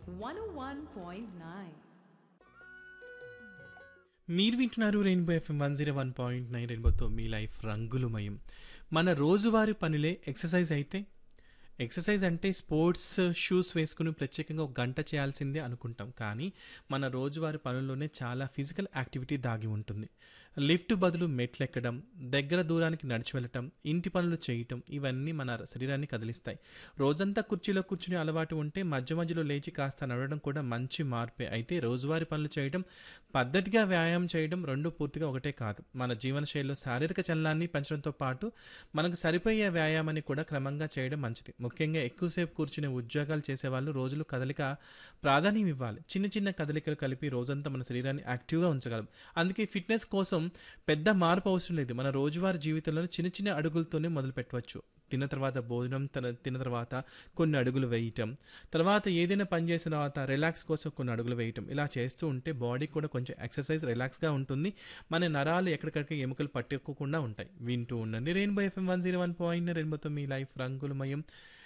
101.9. మీరు వింటున్నారు rainbow FM one zero one point nine రెయిన్బోతో మీ లైఫ్ రంగులమయం మన రోజువారీ పనులే ఎక్సర్సైజ్ అయితే ఎక్సర్సైజ్ అంటే స్పోర్ట్స్ షూస్ వేసుకుని ప్రత్యేకంగా ఒక గంట చేయాల్సిందే అనుకుంటాం కానీ మన రోజువారీ పనుల్లోనే చాలా ఫిజికల్ యాక్టివిటీ దాగి ఉంటుంది లిఫ్ట్ బదులు మెట్లు ఎక్కడం దగ్గర దూరానికి నడిచి వెళ్ళటం ఇంటి పనులు చేయటం ఇవన్నీ మన శరీరాన్ని కదిలిస్తాయి రోజంతా కుర్చీలో కూర్చునే అలవాటు ఉంటే మధ్య మధ్యలో లేచి కాస్త నడవడం కూడా మంచి మార్పే అయితే రోజువారీ పనులు చేయడం పద్ధతిగా వ్యాయామం చేయడం రెండు పూర్తిగా ఒకటే కాదు మన జీవనశైలిలో శారీరక చలనాన్ని పెంచడంతో పాటు మనకు సరిపోయే వ్యాయామాన్ని కూడా క్రమంగా చేయడం మంచిది ముఖ్యంగా ఎక్కువసేపు కూర్చునే ఉద్యోగాలు చేసేవాళ్ళు రోజులు కదలిక ప్రాధాన్యం ఇవ్వాలి చిన్న చిన్న కదలికలు కలిపి రోజంతా మన శరీరాన్ని యాక్టివ్గా ఉంచగలం అందుకే ఫిట్నెస్ కోసం పెద్ద మార్పు అవసరం లేదు మన రోజువారీ జీవితంలో చిన్న చిన్న అడుగులతోనే మొదలు పెట్టవచ్చు తిన్న తర్వాత భోజనం తన తిన్న తర్వాత కొన్ని అడుగులు వేయటం తర్వాత ఏదైనా పని చేసిన తర్వాత రిలాక్స్ కోసం కొన్ని అడుగులు వేయటం ఇలా చేస్తూ ఉంటే బాడీ కూడా కొంచెం ఎక్సర్సైజ్ రిలాక్స్గా ఉంటుంది మన నరాలు ఎక్కడికక్కడ ఎముకలు పట్టుకోకుండా ఉంటాయి వింటూ ఉండండి rainbow FM one zero one point రెయిన్బోతో మీ లైఫ్ రంగులమయం